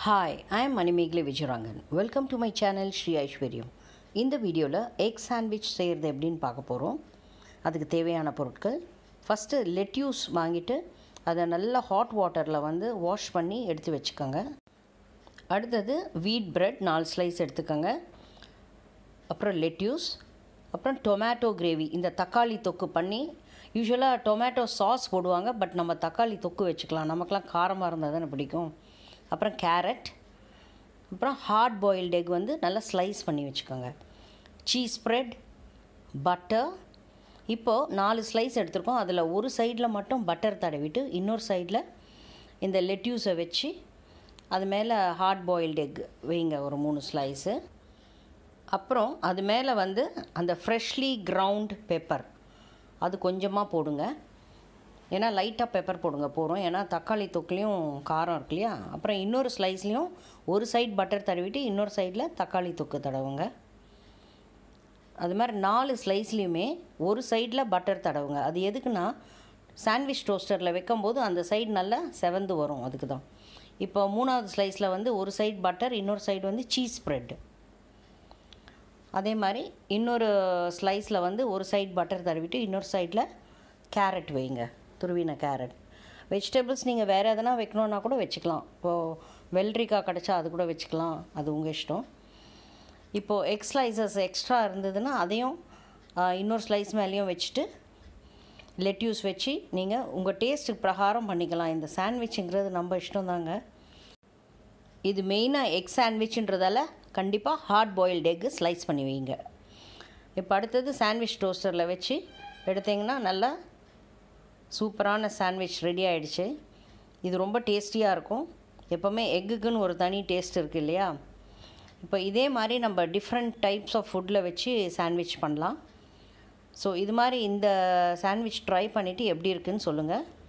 hi I am Manimegalai Vijayarangan welcome to my channel Sri Aishwaryam இந்த வீடியோவில் egg sandwich செய்கிறது எப்படின்னு பார்க்க போகிறோம் அதுக்கு தேவையான பொருட்கள் ஃபஸ்ட்டு லெட்யூஸ் வாங்கிட்டு அதை நல்லா ஹாட் வாட்டரில் வந்து வாஷ் பண்ணி எடுத்து வச்சுக்கோங்க அடுத்தது வீட் பிரெட் நாலு ஸ்லைஸ் எடுத்துக்கோங்க அப்புறம் லெட்யூஸ் அப்புறம் டொமேட்டோ கிரேவி இந்த தக்காளி தொக்கு பண்ணி யூஸ்வலாக டொமேட்டோ சாஸ் போடுவாங்க பட் நம்ம தக்காளி தொக்கு வச்சுக்கலாம் நமக்கெலாம் காரமாக இருந்தால் தானே பிடிக்கும் அப்புறம் கேரட் அப்புறம் ஹார்ட் பாயில்டு எக் வந்து நல்லா ஸ்லைஸ் பண்ணி வச்சுக்கோங்க சீஸ் ஸ்ப்ரெட் பட்டர் இப்போது நாலு ஸ்லைஸ் எடுத்திருக்கோம் அதில் ஒரு சைடில் மட்டும் பட்டர் தடவிட்டு இன்னொரு சைடில் இந்த லெட்யூஸை வச்சு அது மேலே ஹார்ட் பாயில்டு எக் வைங்க ஒரு மூணு ஸ்லைஸு அப்புறம் அது மேலே வந்து அந்த ஃப்ரெஷ்லி கிரவுண்ட் பெப்பர் அது கொஞ்சமாக போடுங்க ஏன்னா லைட்டாக பெப்பர் போடுங்க போகிறோம் ஏன்னா தக்காளி தொக்குலேயும் காரம் இருக்கு இல்லையா அப்புறம் இன்னொரு ஸ்லைஸ்லேயும் ஒரு சைட் பட்டர் தடவிட்டு இன்னொரு சைடில் தக்காளி தொக்கு தடவுங்க அது மாதிரி நாலு ஸ்லைஸ்லேயுமே ஒரு சைடில் பட்டர் தடவுங்க அது எதுக்குன்னா சாண்ட்விச் டோஸ்டரில் வைக்கும்போது அந்த சைடு நல்லா செவந்து வரும் அதுக்கு தான் இப்போ மூணாவது ஸ்லைஸில் வந்து ஒரு சைடு பட்டர் இன்னொரு சைடு வந்து சீஸ் ஸ்ப்ரெட் அதே மாதிரி இன்னொரு ஸ்லைஸில் வந்து ஒரு சைடு பட்டர் தடவிட்டு இன்னொரு சைடில் கேரட் வைங்க துருவின கேரட் வெஜிடபிள்ஸ் நீங்கள் வேறு எதனா வைக்கணுன்னா கூட வச்சுக்கலாம் இப்போது வெள்ளரிக்காய் கிடச்சா அது கூட வச்சுக்கலாம் அது உங்கள் இஷ்டம் இப்போது எக் ஸ்லைசஸ் எக்ஸ்ட்ரா இருந்ததுன்னா அதையும் இன்னொரு ஸ்லைஸ் மேலேயும் வச்சுட்டு லெட்யூஸ் வச்சு நீங்கள் உங்கள் டேஸ்ட்டுக்கு பிரகாரம் பண்ணிக்கலாம் இந்த சாண்ட்விச்சுங்கிறது நம்ம இஷ்டம் தாங்க இது மெயினாக எக் சாண்ட்விச்சுன்றதால கண்டிப்பாக ஹார்ட் பாயில்டு எக்கு ஸ்லைஸ் பண்ணி வைங்க இப்போ அடுத்தது சாண்ட்விச் டோஸ்டரில் வச்சு எடுத்திங்கன்னா நல்லா சூப்பரான சாண்ட்விச் ரெடி ஆகிடுச்சு இது ரொம்ப டேஸ்டியாக இருக்கும் எப்போவுமே எக்குக்குன்னு ஒரு தனி டேஸ்ட் இருக்குது இல்லையா இப்போ இதே மாதிரி நம்ம டிஃப்ரெண்ட் டைப்ஸ் ஆஃப் ஃபுட்டில் வச்சு சாண்ட்விச் பண்ணலாம் ஸோ இது மாதிரி இந்த சாண்ட்விச் ட்ரை பண்ணிவிட்டு எப்படி இருக்குன்னு சொல்லுங்கள்